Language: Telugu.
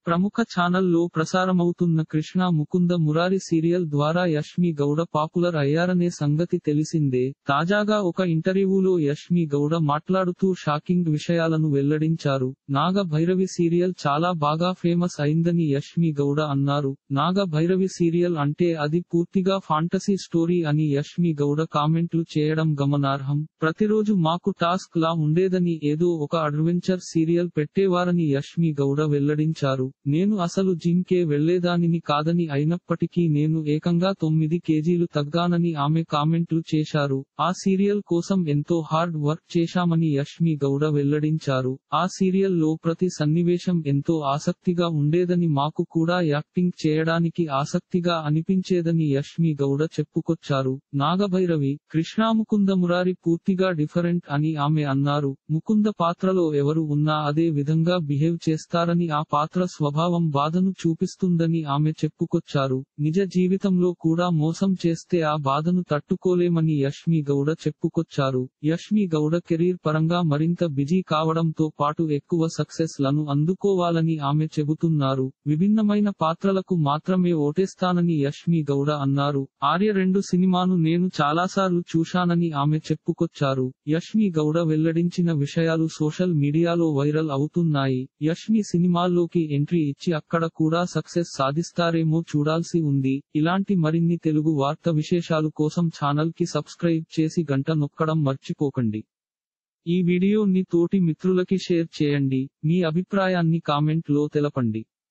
ప్రముఖ ఛానల్లో ప్రసారమవుతున్న కృష్ణ ముకుంద మురారి సీరియల్ ద్వారా యష్మి గౌడ పాపులర్ అయ్యారనే సంగతి తెలిసిందే తాజాగా ఒక ఇంటర్వ్యూలో యష్మి గౌడ మాట్లాడుతూ షాకింగ్ విషయాలను వెల్లడించారు నాగ భైరవి సీరియల్ చాలా బాగా ఫేమస్ అయిందని యష్మి గౌడ అన్నారు నాగ భైరవి సీరియల్ అంటే అది పూర్తిగా ఫాంటసీ స్టోరీ అని యష్మి గౌడ కామెంట్లు చేయడం గమనార్హం ప్రతిరోజు మాకు టాస్క్ లా ఉండేదని ఏదో ఒక అడ్వెంచర్ సీరియల్ పెట్టేవారని యష్మి గౌడ వెల్లడించారు నేను అసలు జిమ్ కే వెళ్లేదానిని కాదని అయినప్పటికీ నేను ఏకంగా తొమ్మిది కేజీలు తగ్గానని ఆమె కామెంట్లు చేశారు ఆ సీరియల్ కోసం ఎంతో హార్డ్ వర్క్ చేశామని యష్మి గౌడ వెల్లడించారు ఆ సీరియల్ లో ప్రతి సన్నివేశం ఎంతో ఆసక్తిగా ఉండేదని మాకు కూడా యాక్టింగ్ చేయడానికి ఆసక్తిగా అనిపించేదని యష్మి గౌడ చెప్పుకొచ్చారు నాగభైరవి కృష్ణాముకుంద మురారి పూర్తిగా డిఫరెంట్ అని ఆమె అన్నారు ముకుంద పాత్రలో ఎవరు ఉన్నా అదే విధంగా బిహేవ్ చేస్తారని ఆ పాత్ర స్వభావం బాధను చూపిస్తుందని ఆమె చెప్పుకొచ్చారు నిజ జీవితంలో కూడా మోసం చేస్తే ఆ బాధను తట్టుకోలేమని యష్మి గౌడ చెప్పుకొచ్చారు యష్మి గౌడ కెరీర్ పరంగా మరింత బిజీ కావడంతో పాటు ఎక్కువ సక్సెస్ లను అందుకోవాలని ఆమె చెబుతున్నారు విభిన్నమైన పాత్రలకు మాత్రమే ఓటేస్తానని యష్మి గౌడ అన్నారు ఆర్య రెండు సినిమాను నేను చాలాసార్లు చూశానని ఆమె చెప్పుకొచ్చారు యష్మి గౌడ వెల్లడించిన విషయాలు సోషల్ మీడియాలో వైరల్ అవుతున్నాయి యష్మి సినిమాల్లోకి ఎంట్రీ ఇచ్చి అక్కడ కూడా సక్సెస్ సాధిస్తారేమో చూడాల్సి ఉంది ఇలాంటి మరిన్ని తెలుగు వార్త విశేషాలు కోసం ఛానల్ కి సబ్స్క్రైబ్ చేసి గంట నొక్కడం మర్చిపోకండి ఈ వీడియోని తోటి మిత్రులకి షేర్ చేయండి మీ అభిప్రాయాన్ని కామెంట్ లో తెలపండి